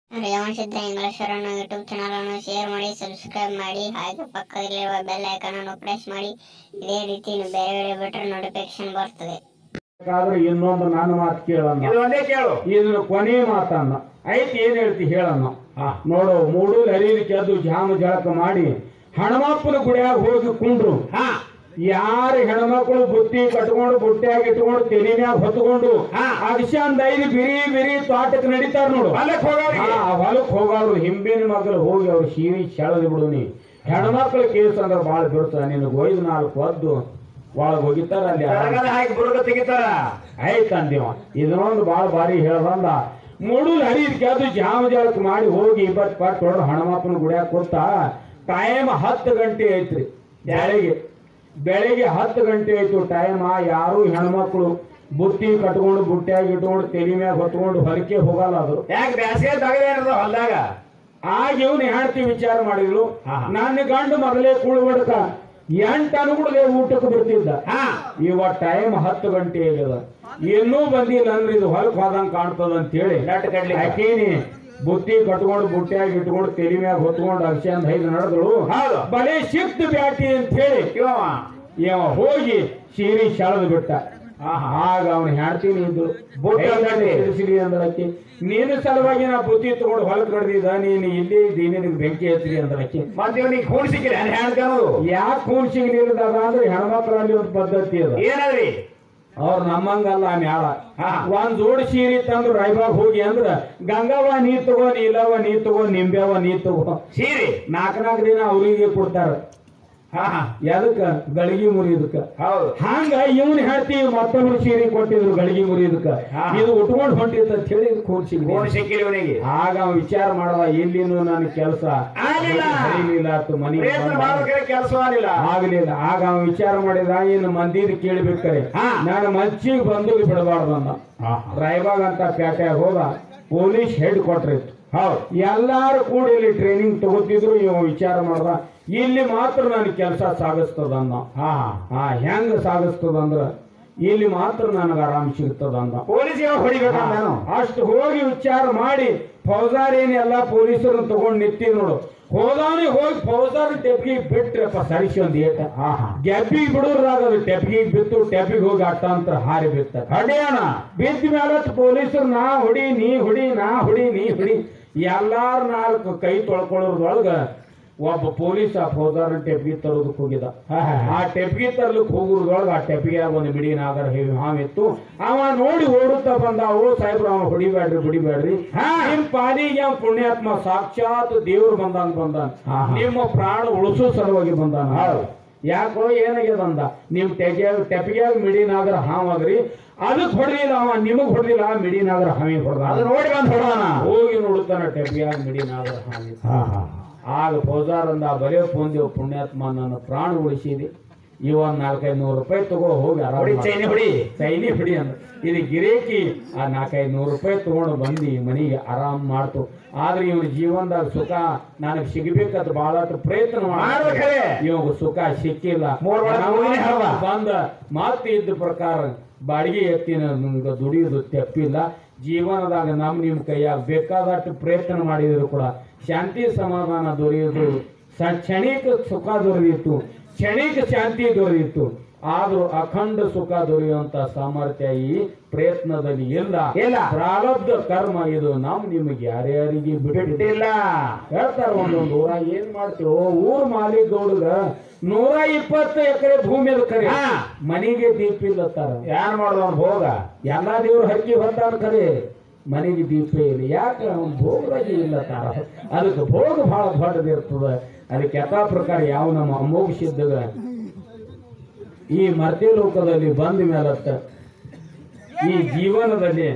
ರೇವಣಸಿದ್ಧ ಇಂಗ್ಲೇಶ್ವರನ್ನು YouTube channel ಅನ್ನು share ಮಾಡಿ ಸಬ್ಸ್ಕ್ರೈಬ್ ಮಾಡಿ ಹಾಗೆ ಪಕ್ಕದಲ್ಲಿರುವ ಬೆಲ್ ಐಕಾನ್ ಅನ್ನು ಪ್ರೆಸ್ ಮಾಡಿ ಇದೇ ರೀತಿ ನೀವು ಬೇರೆ ವಿಡಿಯೋ ಬಿಟ್ಟರೆ ನೋಟಿಫಿಕೇಶನ್ ಬರ್ತದೆ ಬೇಕಾದ್ರೆ ಇನ್ನೊಂದು ನನ್ನ ಮಾತು ಕೇಳಣ್ಣ ಇದು ಒಂದೇ ಕೇಳು ಇದನ್ನ ಕೊನೆ ಮಾತನ್ನ ಐತಿ ಏನ್ ಹೇಳ್ತಿ ಹೇಳಣ್ಣ ಹಾ. ನೋಡು ಮೂಡು ಹರಿಲಿಕ್ಕೆ ಅದು ಜಾಮ ಜಳಕ ಮಾಡಿ ಹಣಮಪ್ಪನ ಗುಡಿಯಾಗ ಹೋಗಿ ಕುಂಡ್ರು ಹಾ ಯಾರು ಹೆಣ್ಮಕ್ಳು ಬುತ್ತಿ ಕಟ್ಕೊಂಡು ಬುಟ್ಟಿಯಾಗ ಇಟ್ಕೊಂಡು ತೆಲಿ ಮ್ಯಾಗ ಹೊತ್ಕೊಂಡು ಹಾ. ಅಗಶಂದ ಐದು ಬಿರಿ ಬಿರಿ ತೋಟಕ್ಕೆ ನಡೀತಾರ ನೋಡು ಹೊಲಕ್ ಹೋಗೋರಿಗೆ ಆ ಹೊಲಕ್ ಹೋಗೋರು ಹಿಂಬಿನ ಮಗಳು ಹೋಗಿ ಅವ್ರು ಸೀರಿ ಸೆಳೆದು ಬಿಡು ನೀ ಹೆಣ್ಮಕ್ಳ ಕೇಸ್ ಅಂದ್ರೆ ಭಾಳ ಬಿಡ್ತಾರ ನಿನಗೆ ಒಯ್ದು ನಾಲ್ಕು ಒದ್ದು ಒಳಗೆ ಹೋಗಿತ್ತಾರ ಅಲ್ಲಿ ಆರಾಮ್ ತರಗದ ಹಾಕಿ ಬುರುಗ ತೆಗಿತಾರ ಆಯ್ತು ಅಂದಿವ ಇದನ್ನೊಂದು ಭಾಳ ಭಾರಿ ಹೇಳ್ದಂದ ಮೂಡಲ್ ಹರಿದ್ ಕೆದ್ದು ಜಾಮ ಜಳಕ ಮಾಡಿ ಹೋಗಿ ಇಪ್ಪತ್ತು ಪಟ್ಟು ಹೊಡೆದು ಹಣಮಪ್ಪನ ಗುಡಿಯಾಗ ಕೂತ ಟೈಮ್ ಹತ್ತು ಗಂಟೆ ಐತ್ರಿ ಬೆಳಿಗ್ಗೆ ಬೆಳಿಗ್ಗೆ ಹತ್ತು ಗಂಟೆ ಆಯ್ತು ಟೈಮ್ ಯಾರು ಹೆಣ್ಮಕ್ಳು ಬುತ್ತಿ ಕಟ್ಕೊಂಡು ಬುಟ್ಟಿಯಾಗಿ ಇಟ್ಕೊಂಡು ತೆಲಿ ಮ್ಯಾಗ ಹೊತ್ಕೊಂಡು ಹೊರಕೆ ಹೋಗಲ್ಲ ಅದು ಯಾಕೆ ಬ್ಯಾಸಿಗೆ ತಗದೇನದ ಹೊಲ್ದಾಗ ಆಗ ಇವನು ಹೆಂಡತಿ ವಿಚಾರ ಮಾಡಿದ್ಲು ಹಾ. ನನ್ನ ಗಂಡು ಮೊದಲೇ ಕೂಳು ಬಡಕ ಎಂಟು ಅನುಗುಣಲೇ ಊಟಕ್ಕೆ ಬರ್ತಿದ್ದ ಹಾ ಇವ ಟೈಮ್ ಹತ್ತು ಗಂಟೆ ಆಗ್ಯದ ಇನ್ನೂ ಬಂದಿಲ್ಲ ಅಂದ್ರೆ ಇದು ಹೊಲಕ್ ಹೋದಂಗ್ ಕಾಣ್ತದ ಅಂತ ಹೇಳಿ ನಟ್ ಕಡ್ಲಿಕ್ಕೆ. ಆಕೇನಿ ಬುತ್ತಿ ಕಟ್ಕೊಂಡು ಬುಟ್ಟಿಯಾಗಿ ಇಟ್ಕೊಂಡು ತೆಲಿ ಮ್ಯಾಗ ಹೊತ್ಕೊಂಡು ಅಕ್ಷಂದ್ ಐದು ನಡೆದಳು ಹೌದು. ಬಲೆ ಶಿಫ್ಟ್ ಬ್ಯಾಟಿ ಅಂತ ಹೇಳಿ ಇವ ಇವ ಹೋಗಿ ಸೀರಿ ಸೆಳೆದು ಬಿಟ್ಟ ಆಹಾ. ಆಗ ಅವನು ಹೇಳ್ತೀನಿ ಇದ್ರು ಬುಟ್ಟಿ ಬುಟ್ಟಿ ತಿಳಿಸಿರಿ ಅಂದಳಕ್ಕೆ ನೀನು ಸಲುವಾಗಿ ನಾ ಬುತ್ತಿ ತಗೊಂಡು ಹೊಲಕ್ ಕಡ್ದಿದ್ದ ನೀನು ಇಲ್ಲೇ ಇದ್ದೀನಿ ನಿನಗೆ ಬೆಂಕಿ ಹಚ್ಚಿರಿ ಅಂದಳಕ್ಕೆ ಮತ್ತೆ ಇವನಿಗೆ ಕೂಡಿ ಸಿಕ್ಕಿಲ್ಲ ಹೇಳ್ತಾನದು ಯಾಕೆ ಕೂನ್ ಸಿಗ್ಲಿಲ್ಲದ ಅಂದ್ರೆ ಹೆಣ್ಮಕ್ಳಲ್ಲಿ ಒಂದು ಪದ್ಧತಿ ಅದ ಏನದ್ರಿ ಅವ್ರ ನಮ್ಮಂಗಲ್ಲ ಮ್ಯಾಳ ಹಾ. ಒಂದ್ ಜೋಡ್ ಸೀರೆ ತಂದ್ರು ರಾಯಬಾಗ್ ಹೋಗಿ ಅಂದ್ರ ಗಂಗವ್ವ ನೀ ತಗೋ ನೀಲವ್ವ ನೀ ತಗೋ ನಿಂಬೆವ್ವ ನೀ ತಗೋ ಸೀರೆ ನಾಲ್ಕ ನಾಲ್ಕು ದಿನ ಅವ್ರಿಗೆ ಕೊಡ್ತಾರ ಹಾ ಹಾ ಎದಕ್ಕ ಗಳಿಗೆ ಮುರಿದಕ್ಕ ಹೌದು ಹಂಗ ಇವನ್ ಹೇಳ್ತಿ ಮತ್ತೊಬ್ರು ಸೀರೆ ಕೊಟ್ಟಿದ್ರು ಗಳಿಗೆ ಮುರಿದಕ್ಕ ಹಾ. ಇದು ಉಟ್ಕೊಂಡು ಹೊಂಟಿತ್ತ ಅಂತ ಹೇಳಿ ಕೂರ್ಸಿ ಕೂಡಿ ಸಿಕ್ಕಿಲ್ಲ ಇವನಿಗೆ ಆಗ ಅವ ವಿಚಾರ ಮಾಡದ ಎಲ್ಲಿನೂ ನನ್ನ ಕೆಲಸ ಆಗ್ಲಿಲ್ಲ. ಹರಿಲಿಲ್ಲ ಆತು ಮನೆಗೆ ಪ್ರಯತ್ನ ಬಂದ. ಮಾಡ್ಬೇಕಾದ್ರೆ ಕೆಲಸ ಆಗಲಿಲ್ಲ ಆಗ್ಲಿಲ್ಲ ಆಗ ಅವ ವಿಚಾರ ಮಾಡಿದ ಇನ್ನು ಮಂದಿದ್ ಕೇಳ್ಬೇಕಾರೆ ಹಾ. ನಾನು ಮಚ್ಚಿಗೆ ಬಂದು ಬಿಡಬಾರ್ದು ಅಂದ ರಾಯಬಾಗ್ ಅಂತ ಪ್ಯಾಟ್ಯಾಗ ಹೋದ ಪೊಲೀಸ್ ಹೆಡ್ ಕ್ವಾರ್ಟರ್ ಇತ್ತು ಹೌದು ಎಲ್ಲಾರು ಕೂಡ ಇಲ್ಲಿ ಟ್ರೈನಿಂಗ್ ತಗೋತಿದ್ರು ಇವ ವಿಚಾರ ಮಾಡ್ದ ಇಲ್ಲಿ ಮಾತ್ರ ನನ್ನ ಕೆಲಸ ಸಾಗಿಸ್ತದ ಅಂದ ಹಾ ಹಾ ಹೆಂಗ್ ಸಾಗಿಸ್ತದ ಅಂದ್ರ ಇಲ್ಲಿ ಮಾತ್ರ ನನಗೆ ಆರಾಮ್ ಸಿಗ್ತದ ಅಂದ ಪೊಲೀಸಿಗೆ ಹೊಡಿಬೇಕಂತಾನು ಅಷ್ಟು ಹೋಗಿ ವಿಚಾರ ಮಾಡಿ ಫೌಜಾರ್ ಏನ್ ಎಲ್ಲಾ ಪೊಲೀಸರನ್ನ ತಗೊಂಡ್ ನಿಂತಿ ನೋಡು ಹೋದಾನೆ ಹೋಗಿ ಫೌಜಾರ್ ಟೆಪ್ಗಿಗೆ ಬಿಟ್ರಪ್ಪ ಸರಿಸಿ ಒಂದ್ ಏಟ ಹಾ ಹಾ ಗೆಬ್ಬಿಗೆ ಬಿಡೋದ್ರಾಗ ಅದು ಟೆಪ್ಗಿಗೆ ಬಿತ್ತು ಟೆಪ್ಪಿಗೆ ಹೋಗಿ ಅಟ್ಟಾಂತರ ಹಾರಿ ಬಿತ್ತ ಹೊಡೆಯೋಣ ಬಿದ್ದ ಮೇಲೆ ಪೊಲೀಸರು ನಾ ಹೊಡಿ ನೀ ಹೊಡಿ ನಾ ಹೊಡಿ ನೀ ಹೊಡಿ ಎಲ್ಲಾರು ನಾಲ್ಕು ಕೈ ತೊಳ್ಕೊಳ್ಳೋದ್ರೊಳಗ ಒಬ್ಬ ಪೊಲೀಸ್ ಆ ಫೌಜಾರ್ ಟೆಪ್ಗಿ ತರೋದಕ್ಕೆ ಹೋಗಿದ ಹಾ, ಹಾ, ಹಾ. ಆ ಟೆಪ್ಗಿ ತರ್ಲಿಕ್ಕೆ ಹೋಗೋದ್ರೊಳಗ ಆ ಟೆಪ್ಗೆ ಒಂದು ಮಿಡಿ ನಾಗರ ಹೇವಿ ಹಾವಿತ್ತು ಅವ ನೋಡಿ ಓಡುತ್ತಾ ಬಂದ ಓ ಸಾಹೇಬ್ರು ಅವ ಹೊಡಿಬ್ಯಾಡ್ರಿ ಹೊಡಿಬ್ಯಾಡ್ರಿ ಹಾ. ನಿಮ್ ಪಾಲಿಗೆ ಅವ ಪುಣ್ಯಾತ್ಮ ಸಾಕ್ಷಾತ್ ದೇವ್ರು ಬಂದಂಗ ಬಂದಾನ ಹಾ, ಹಾ. ನಿಮ್ಮ ಪ್ರಾಣ ಉಳಿಸೋ ಸಲುವಾಗಿ ಬಂದಾನ ಹೌದು. ಯಾಕೋ ಏನಾಗ್ಯದ ಅಂದ ನಿಮ್ ಟೆಗ್ಯಾಗ ಟೆಪ್ಗ್ಯಾಗ ಮಿಡಿ ನಾಗರ ಹಾವಾಗ್ರಿ ಅದಕ್ಕೆ ಹೊಡೆದಿಲ್ಲ ಅವ ನಿಮಗ್ ಹೊಡೆದಿಲ್ಲ ಆ ಮಿಡಿ ನಾಗರ ಹಾವಿ ಹೊಡೆದ ಅದು ನೋಡಿ ಬಂದ್ ಹೊಡೋಣ ಹೋಗಿ ನೋಡುತ್ತಾನ ಟೆಪ್ಗ್ಯಾಗ ಮಿಡಿ ನಾಗರ ಹಾವಿ ಹಾ ಹಾ ಆಗ ಫೌಜಾರ್ ಅಂದ ಬಲೆ ಪೊಂದೇವ್ ಪುಣ್ಯಾತ್ಮ ನನ್ನ ಪ್ರಾಣ ಉಳಿಸಿದಿ ಇವನ್ ನಾಲ್ಕೈದು ನೂರು ರೂಪಾಯಿ ತಗೋ ಹೋಗಿ ಆರಾಮ್ ಹೊಡಿ ಮಾಡು. ಚೈನಿ ಹೊಡಿ ಚೈನಿ ಹೊಡಿ ಅಂದ ಇದು ಗಿರೇಕಿ ಆ ನಾಲ್ಕೈದು ನೂರು ರೂಪಾಯಿ ತಗೊಂಡು ಬಂದು ಮನೆಗೆ ಆರಾಮ್ ಮಾಡ್ತು ಆದ್ರೆ ಇವನ ಜೀವನದಾಗ ಸುಖ ನನಗೆ ಸಿಗಬೇಕಂತ ಬಹಳಷ್ಟು ಪ್ರಯತ್ನ ಮಾಡ್ಬೇಕಾರೆ. ಇವಾಗ ಸುಖ ಸಿಕ್ಕಿಲ್ಲ ಮೂರ್ ಒಳಗೆ ನಾವು ಹೋಗಿನೇ ಹೌದಾ? ಬಂದ ಮಾತು ಇದ್ದ ಪ್ರಕಾರ ಬಾಡಿಗೆ ಎತ್ತಿನ ನಿಮ್ಗೆ ದುಡಿಯೋದು ತೆಪ್ಪಿಲ್ಲ ಜೀವನದಾಗ ನಮ್ ನಿಮ್ ಕೈಯಾಗ ಬೇಕಾದಷ್ಟು ಪ್ರಯತ್ನ ಮಾಡಿದ್ರು ಕೂಡ ಶಾಂತಿ ಸಮಾಧಾನ ದೊರೆಯೋದು ಸ- ಕ್ಷಣಿಕ ಸುಖ ದೊರೆಯಿತು ಕ್ಷಣಿಕ ಶಾಂತಿ ದೊರೆಯಿತು ಆದ್ರೂ ಅಖಂಡ ಸುಖ ದೊರೆಯುವಂತ ಸಾಮರ್ಥ್ಯ ಈ ಪ್ರಯತ್ನದಲ್ಲಿ ಇಲ್ಲ ಇಲ್ಲ. ಪ್ರಾರಬ್ಧ ಕರ್ಮ ಇದು ನಮ್ ನಿಮಗೆ ಯಾರ್ಯಾರಿಗೆ ಬಿಟ್ಟಿಲ್ಲ ಬಿಟ್ಟಿಲ್ಲ ಹೇಳ್ತಾರ ಒಂದೊಂದು ಊರ ಏನ್ ಮಾಡ್ತೀವೋ ಊರ್ ಮಾಲೀಕ್ ಗೌಡಗ ನೂರ ಇಪ್ಪತ್ತು ಎಕರೆ ಭೂಮಿ ಅದ ಕರೆ ಹಾ. ಮನೆಗೆ ದೀಪ ಇಲ್ಲತ್ತಾರ ಯಾರು ಮಾಡೋದು ಭೋಗ ಎಲ್ಲಾ ದೇವ್ರ ಹರಕಿ ಹೊತ್ತಾನ ಕರೆ ಮನೆಗೆ ದೀಪ ಇಲ್ಲ ಯಾಕೆ ಅವ್ನ ಭೋಗದಾಗ ಇಲ್ಲತ್ತಾರ ಅದಕ್ಕೆ ಭೋಗ ಬಹಳ ದೊಡ್ಡದಿರ್ತದ ಅದಕ್ಕೆ ಯಥಾ ಪ್ರಕಾರ ಯಾವ ನಮ್ಮ ಅಮೋಘ ಸಿದ್ಧಗ ಈ ಮರ್ತಿ ಲೋಕದಲ್ಲಿ ಬಂದ ಮೇಲತ್ತ ಈ ಜೀವನದಲ್ಲಿ